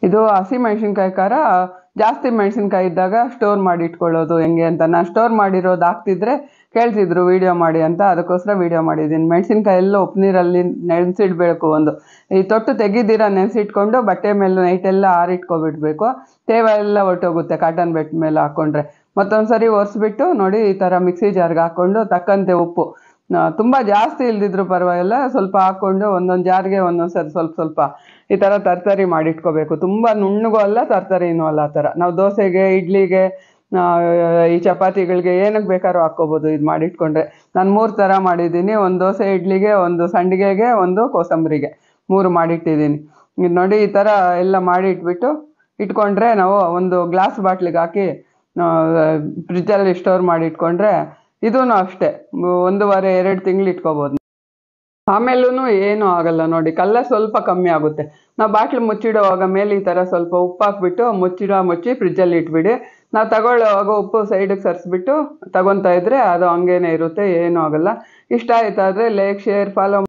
ಇದು ಹಸಿ ಮೆಣಸಿನ್ಕಾಯಿ ಖಾರ ಜಾಸ್ತಿ ಮೆಣಸಿನ್ಕಾಯಿ ಇದ್ದಾಗ ಸ್ಟೋರ್ ಮಾಡಿ ಇಟ್ಕೊಳ್ಳೋದು ಹೆಂಗೆ ಅಂತ ನಾನು ಸ್ಟೋರ್ ಮಾಡಿರೋದು ಹಾಕ್ತಿದ್ರೆ ಕೇಳ್ತಿದ್ರು ವಿಡಿಯೋ ಮಾಡಿ ಅಂತ ಅದಕ್ಕೋಸ್ಕರ ವಿಡಿಯೋ ಮಾಡಿದ್ದೀನಿ ಮೆಣಸಿನ್ಕಾಯಿ ಎಲ್ಲ ಉಪ್ಪು ನೀರಲ್ಲಿ ನೆನೆಸಿಡ್ಬೇಕು ಒಂದು ಈ ತೊಟ್ಟು ತೆಗಿದಿರ ನೆನೆಸಿಟ್ಕೊಂಡು ಬಟ್ಟೆ ಮೇಲೆ ನೈಟೆಲ್ಲ ಆರಿಟ್ಕೊಬಿಡ್ಬೇಕು ತೇವ ಎಲ್ಲ ಹೊರ್ಟೋಗುತ್ತೆ ಕಾಟನ್ ಬೆಟ್ ಮೇಲೆ ಹಾಕ್ಕೊಂಡ್ರೆ ಮತ್ತೊಂದು ಸರಿ ಒರೆಸ್ಬಿಟ್ಟು ನೋಡಿ ಈ ಥರ ಮಿಕ್ಸಿ ಜಾರ್ಗೆ ಹಾಕ್ಕೊಂಡು ತಕ್ಕಂತೆ ಉಪ್ಪು ನ- ತುಂಬ ಜಾಸ್ತಿ ಇಲ್ದಿದ್ರು ಪರವಾಗಿಲ್ಲ ಸ್ವಲ್ಪ ಹಾಕ್ಕೊಂಡು ಒಂದೊಂದು ಜಾರ್ಗೆ ಒಂದೊಂದು ಸರಿ ಸ್ವಲ್ಪ ಸ್ವಲ್ಪ ಈ ಥರ ತರಕಾರಿ ಮಾಡಿಟ್ಕೋಬೇಕು ತುಂಬ ನುಣ್ಣಗೂ ಅಲ್ಲ ತರಕಾರಿನೂ ಅಲ್ಲ ಆ ಥರ ನಾವು ದೋಸೆಗೆ ಇಡ್ಲಿಗೆ ಆ, ಈ ಚಪಾತಿಗಳಿಗೆ ಏನಕ್ಕೆ ಬೇಕಾದ್ರೂ ಹಾಕ್ಕೋಬೋದು ಇದು ಮಾಡಿಟ್ಕೊಂಡ್ರೆ ನಾನು ಮೂರು ಥರ ಮಾಡಿದ್ದೀನಿ ಒಂದು ದೋಸೆ ಇಡ್ಲಿಗೆ ಒಂದು ಸಂಡಿಗೆಗೆ ಒಂದು ಕೋಸಂಬರಿಗೆ ಮೂರು ಮಾಡಿಟ್ಟಿದ್ದೀನಿ ಇದು ನೋಡಿ ಈ ಥರ ಎಲ್ಲ ಮಾಡಿ ಇಟ್ಬಿಟ್ಟು ಇಟ್ಕೊಂಡ್ರೆ ನಾವು ಒಂದು ಗ್ಲಾಸ್ ಬಾಟ್ಲಿಗೆ ಹಾಕಿ ಫ್ರಿಜ್ಜಲ್ಲಿ ಸ್ಟೋರ್ ಮಾಡಿ ಇಟ್ಕೊಂಡ್ರೆ ಇದೂ ಅಷ್ಟೇ ಒಂದೂವರೆ ಎರಡು ತಿಂಗಳು ಇಟ್ಕೋಬೋದು ಆಮೇಲೂ ಏನೂ ಆಗಲ್ಲ ನೋಡಿ ಕಲ್ಲ ಸ್ವಲ್ಪ ಕಮ್ಮಿ ಆಗುತ್ತೆ ನಾವು ಬಾಟ್ಲು ಮುಚ್ಚಿಡುವಾಗ ಮೇಲೆ ಈ ಥರ ಸ್ವಲ್ಪ ಉಪ್ಪು ಹಾಕ್ಬಿಟ್ಟು ಮುಚ್ಚಿಡೋ ಮುಚ್ಚಿ ಫ್ರಿಜ್ಜಲ್ಲಿ ಇಟ್ಬಿಡಿ ನಾವು ತಗೊಳ್ಳೋವಾಗ ಉಪ್ಪು ಸೈಡಿಗೆ ಸರಿಸ್ಬಿಟ್ಟು ತಗೊತಾ ಇದ್ರೆ ಅದು ಹಂಗೇನೆ ಇರುತ್ತೆ ಏನೂ ಆಗಲ್ಲ ಇಷ್ಟ ಆಯ್ತಾದರೆ ಲೈಕ್ ಶೇರ್ ಫಾಲೋ